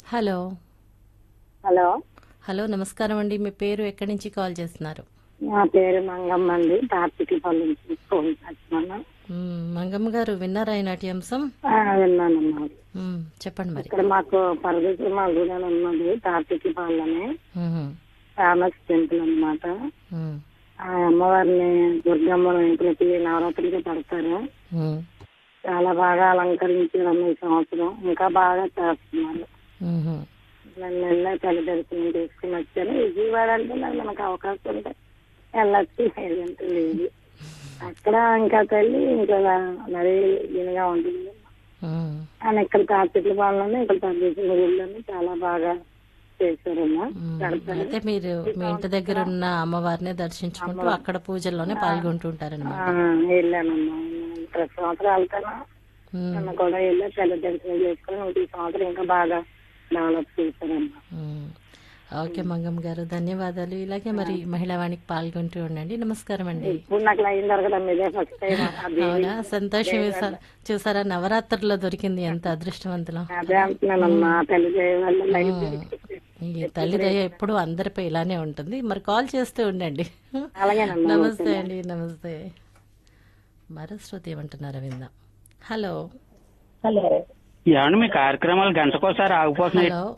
Hello hello hello నమస్కారం అండి మీ పేరు ఎక్కడి నుంచి కాల్ చేస్తున్నారు నా పేరు మంగమ్మ అండి తార్తికపల్లి నుంచి ఫోన్ చేస్తున్నాను మ్మ్, మంగమ్మ గారు విన్నారా ఈ నాట్యాంశం ఆ, విన్నానమ్మా మ్మ్, చెప్పండి మరి ఇక్కడ మాకు పరదేశం గుడి ఉన్నది తార్తికపల్లి మ్మ్, ఫేమస్ టెంపుల్ అన్నమాట మ్మ్, ఆ అమ్మవారిని దుర్గమ్మని ప్రతి నవరాత్రికి పెడతారు మ్మ్, చాలా బాగా అలంకరించారు ఈ సంవత్సరం ఇంకా బాగా చేస్తున్నారు మ్మ్. నన్ను వెళ్ళా తల్లి దర్శనం చేసుకుని వచ్చాను విజయవాడ అంటే నాకు మనకు అవకాశం ఉంటే వెళ్ళొచ్చు లేదంటే లేదు అక్కడ ఇంకా తల్లి ఇంకా మరీ దీనిగా ఉంటుంది మ్మ్. అని ఇక్కడ తాతిట్ల పాలన ఇక్కడ తగ్గించిన గుళ్ళని చాలా బాగా చేశారమ్మా మ్మ్. పెడతారు అయితే మీరు మీ ఇంటి దగ్గర ఉన్న అమ్మవారిని దర్శించుకుంటూ అక్కడ పూజల్లోనే పాల్గొంటూ ఉంటారనమాట ఆ, వెళ్ళానమ్మా ప్రతి సంవత్సరం వెళ్తాను మ్మ్, నిన్న కూడా వెళ్ళా తల్లి దర్శనం చేసుకుని ఈ సంవత్సరం ఇంకా బాగా డెవలప్ చేశారమ్మా మ్మ్. ఓకే మంగమ్మ గారు ధన్యవాదాలు ఇలాగే మరి మహిళావాణికి పాల్గొంటూ ఉండండి నమస్కారం అండి ఇప్పుడు నాకు లైన్ దొరకడం ఇదే ఫస్ట్ టైం అది అవునా సంతోషం చూసారా చూసారా నవరాత్రుల్లో దొరికింది ఎంత అదృష్టవంతులం అదే అంటున్నానమ్మా తల్లి దయ వల్ల లైన్ ఈ తల్లి దయ ఎప్పుడు అందరిపై ఇలానే ఉంటుంది మరి కాల్ చేస్తూ ఉండండి అలాగేనమ్మా నమస్తే అండి నమస్తే మరో శృతి ఏమంటున్నారా విందాం హలో హలో ఏమండి మీ కార్యక్రమాలు గంటకోసారి ఆగిపోతున్నాయి హలో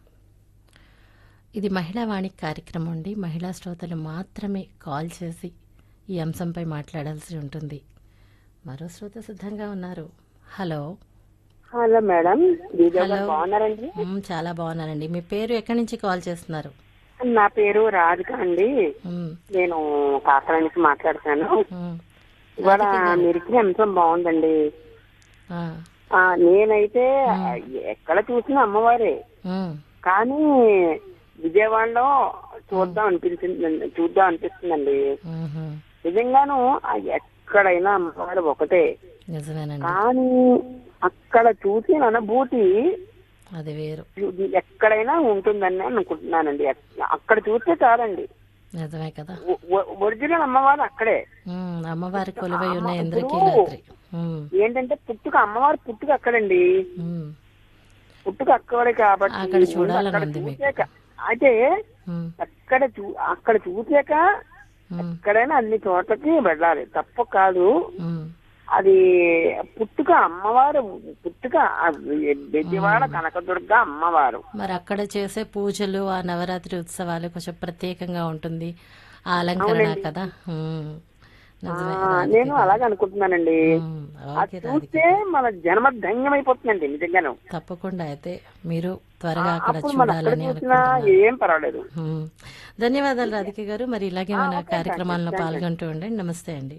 ఇది మహిళా వాణి కార్యక్రమం అండి మహిళా శ్రోతలు మాత్రమే కాల్ చేసి ఈ అంశంపై మాట్లాడాల్సి ఉంటుంది మరో శ్రోత సిద్ధంగా ఉన్నారు హలో హలో మేడం దీది హలో. బాగున్నారండి మ్మ్, చాలా బాగున్నానండి మీ పేరు ఎక్కడి నుంచి కాల్ చేస్తున్నారు నా పేరు రాధిక అండి మ్మ్, నేను కాకర నుంచి మాట్లాడుతున్నాను మ్మ్, ఇవాళ మీరు ఇచ్చిన అంశం బాగుందండి ఆ, ఆ, నేనైతే ఎక్కడ చూసినా అమ్మవారే మ్మ్, కానీ విజయవాడలో చూద్దాం అనిపించింది చూద్దాం అనిపిస్తుందండి మ్మ్, నిజంగాను ఆ ఎక్కడైనా అమ్మవారు ఒకటే నిజమేనండి కానీ అక్కడ చూసిన అనుభూతి అది వేరు ఎక్కడైనా ఉంటుందని అనుకుంటున్నానండి అక్కడ చూస్తే చాలండి నిజమే కదా ఒ- ఒ- ఒరిజినల్ అమ్మవారు అక్కడే మ్మ్, అమ్మవారి కొలువై ఉన్న ఇంద్రకీలాద్రి మ్మ్, ఏంటంటే పుట్టుక అమ్మవారి పుట్టుక అక్కడండి మ్మ్, పుట్టుక అక్కడే కాబట్టి అక్కడ ముందు చూడాలని అక్కడ ఉంది మీకు. చూసాక అయితే మ్మ్, అక్కడ చూ అక్కడ చూసాక మ్మ్, ఎక్కడైనా అన్ని చోట్లకి వెళ్ళాలి తప్ప కాదు మ్మ్. అది పుట్టుక అమ్మవారు పుట్టుక ఆ బెజవాడ కనకదుర్గ అమ్మవారు మరి అక్కడ చేసే పూజలు ఆ నవరాత్రి ఉత్సవాలు కొంచెం ప్రత్యేకంగా ఉంటుంది ఆ అలంకరణ కదా మ్మ్. నిజమే ఆ, నేను అలాగే అనుకుంటున్నానండి మ్మ్. అది ఓకే చూస్తే మన జన్మ ధన్యమైపోతుందండి నిజంగాను తప్పకుండా అయితే మీరు త్వరగా అక్కడ అప్పుడు మనం అక్కడ చూడాలని చూసినా అనుకుంటున్నాను ఏం పర్వాలేదు మ్మ్. ధన్యవాదాలు రాధిక గారు మరి ఇలాగే మన కార్యక్రమాల్లో పాల్గొంటూ ఉండండి నమస్తే అండి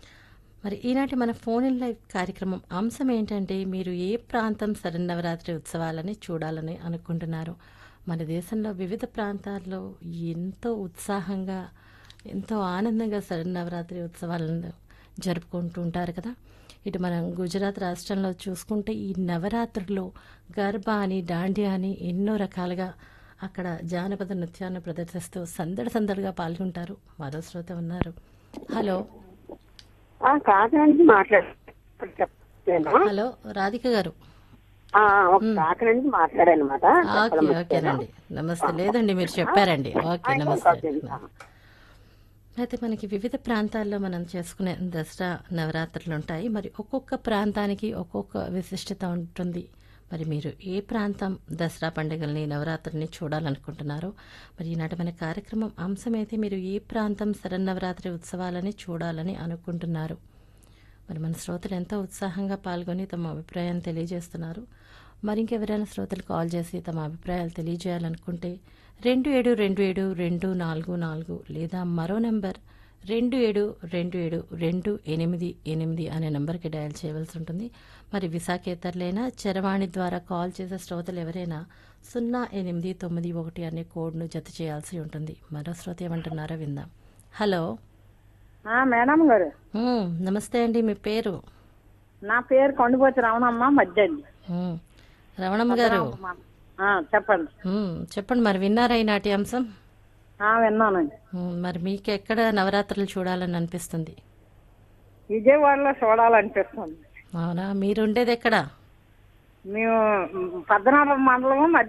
మరి ఈనాటి మన ఫోన్ ఇన్ లైవ్ కార్యక్రమం అంశం ఏంటంటే మీరు ఏ ప్రాంతం శరన్నవరాత్రి ఉత్సవాలని చూడాలని అనుకుంటున్నారు మన దేశంలో వివిధ ప్రాంతాల్లో ఎంతో ఉత్సాహంగా ఎంతో ఆనందంగా శరన్నవరాత్రి ఉత్సవాలను జరుపుకుంటూ ఉంటారు కదా ఇటు మనం గుజరాత్ రాష్ట్రంలో చూసుకుంటే ఈ నవరాత్రుల్లో గర్భా అని దాండియా అని ఎన్నో రకాలుగా అక్కడ జానపద నృత్యాన్ని ప్రదర్శిస్తూ సందడి సందడిగా పాల్గొంటారు మరో శ్రోత ఉన్నారు హలో ఆ కాకినాడ నుంచి మాట్లాడాను హలో రాధిక గారు ఒక కాకినాడ నుంచి మాట్లాడాను అనమాట ఓకే ఓకేనండి నమస్తే లేదండి మీరు చెప్పారండి ఓకే నమస్తే అయితే మనకి వివిధ ప్రాంతాల్లో మనం చేసుకునే దసరా నవరాత్రులు ఉంటాయి మరి ఒక్కొక్క ప్రాంతానికి ఒక్కొక్క విశిష్టత ఉంటుంది మరి మీరు ఏ ప్రాంతం దసరా పండుగల్ని నవరాత్రిని చూడాలనుకుంటున్నారో మరి ఈనాటి మన కార్యక్రమం అంశం అయితే మీరు ఏ ప్రాంతం శరన్నవరాత్రి ఉత్సవాలని చూడాలని అనుకుంటున్నారు మరి మన శ్రోతలు ఎంతో ఉత్సాహంగా పాల్గొని తమ అభిప్రాయాన్ని తెలియజేస్తున్నారు మరి ఇంకెవరైనా శ్రోతలు కాల్ చేసి తమ అభిప్రాయాలు తెలియజేయాలనుకుంటే రెండు ఏడు రెండు ఏడు రెండు నాలుగు నాలుగు లేదా మరో నెంబర్ రెండు ఏడు రెండు ఏడు రెండు ఎనిమిది ఎనిమిది అనే నెంబర్కి డయల్ చేయవలసి ఉంటుంది మరి విశాఖేతరులైనా చరవాణి ద్వారా కాల్ చేసే శ్రోతలు ఎవరైనా సున్నా ఎనిమిది తొమ్మిది ఒకటి అనే కోడ్ను జత చేయాల్సి ఉంటుంది మరో శ్రోత ఏమంటున్నారో విందాం హలో మేడం గారు మ్మ్, నమస్తే అండి మీ పేరు నా పేరు కొండపోతి రమణమ్మ మధ్యండి మ్మ్. రమణమ్మ గారు చెప్పండి మ్మ్, చెప్పండి మరి విన్నారా ఈనాటి అంశం విన్నానండి మ్మ్, మరి మీకు ఎక్కడ నవరాత్రులు చూడాలని అనిపిస్తుంది విజయవాడలో చూడాలనిపిస్తుంది అవునా మీరుండేది ఎక్కడ మేము పద్మనాభ మండలం